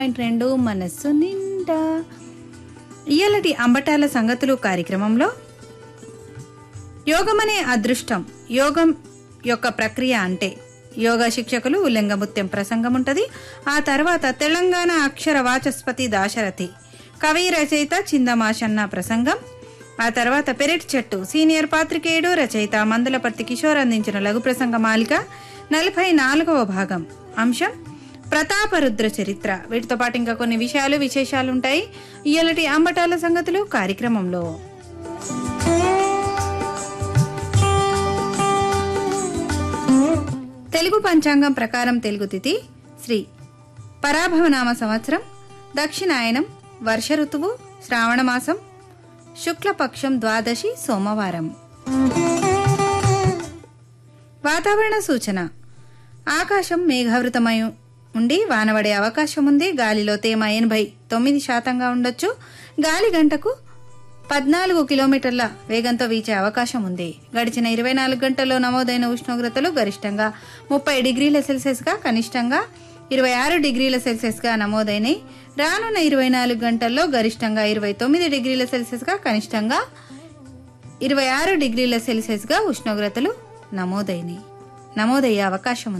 point రెండు మనస్సు నిండా ఇయ్యలటి అంబటాల సంగతులు కార్యక్రమంలో యోగమనే అదృష్టం యోగం యొక్క ప్రక్రియ అంటే యోగా శిక్షకులు ఉల్లింగముత్యం ప్రసంగం ఉంటుంది ఆ తర్వాత తెలంగాణ అక్షర వాచస్పతి దాశరథి కవి రచయిత చిందమాషన్న ప్రసంగం ఆ తర్వాత పెరటి చెట్టు సీనియర్ పాత్రికేయుడు రచయిత మందలపర్తి కిషోర్ అందించిన లఘు ప్రసంగ మాలిక నలభై నాలుగవ భాగం అంశం ప్రతాపరుద్ర చరిత్ర వీటితో పాటు ఇంకా కొన్ని విషయాలు విశేషాలు ఉంటాయి ఇయ్యలటి అంబటాల సంగతులు కార్యక్రమంలో తెలుగు పంచాంగం ప్రకారం తెలుగు తిథి శ్రీ పరాభవనామ సంవత్సరం దక్షిణాయనం వర్ష ఋతువు శ్రావణ మాసం శుక్లపక్షం ద్వాదశి సోమవారం వాతావరణ సూచన ఆకాశం మేఘావృతమై ఉండి వానబడే అవకాశం ఉంది గాలిలో తేమ ఎనభై తొమ్మిది శాతంగా ఉండొచ్చు గాలి గంటకు పద్నాలుగు కిలోమీటర్ల వేగంతో వీచే అవకాశం ఉంది గడిచిన ఇరవై నాలుగు గంటల్లో నమోదైన ఉష్ణోగ్రతలు గరిష్టంగా ముప్పై డిగ్రీల సెల్సియస్గా కనిష్టంగా ఇరవై ఆరు డిగ్రీల సెల్సియస్గా నమోదైనాయి రానున్న ఇరవై నాలుగు గంటల్లో గరిష్టంగా ఇరవై తొమ్మిది డిగ్రీల సెల్సియస్గా కనిష్టంగా ఇరవై ఆరు డిగ్రీల సెల్సియస్గా ఉష్ణోగ్రతలు నమోదైనాయి నమోదయ్యే అవకాశం ఉంది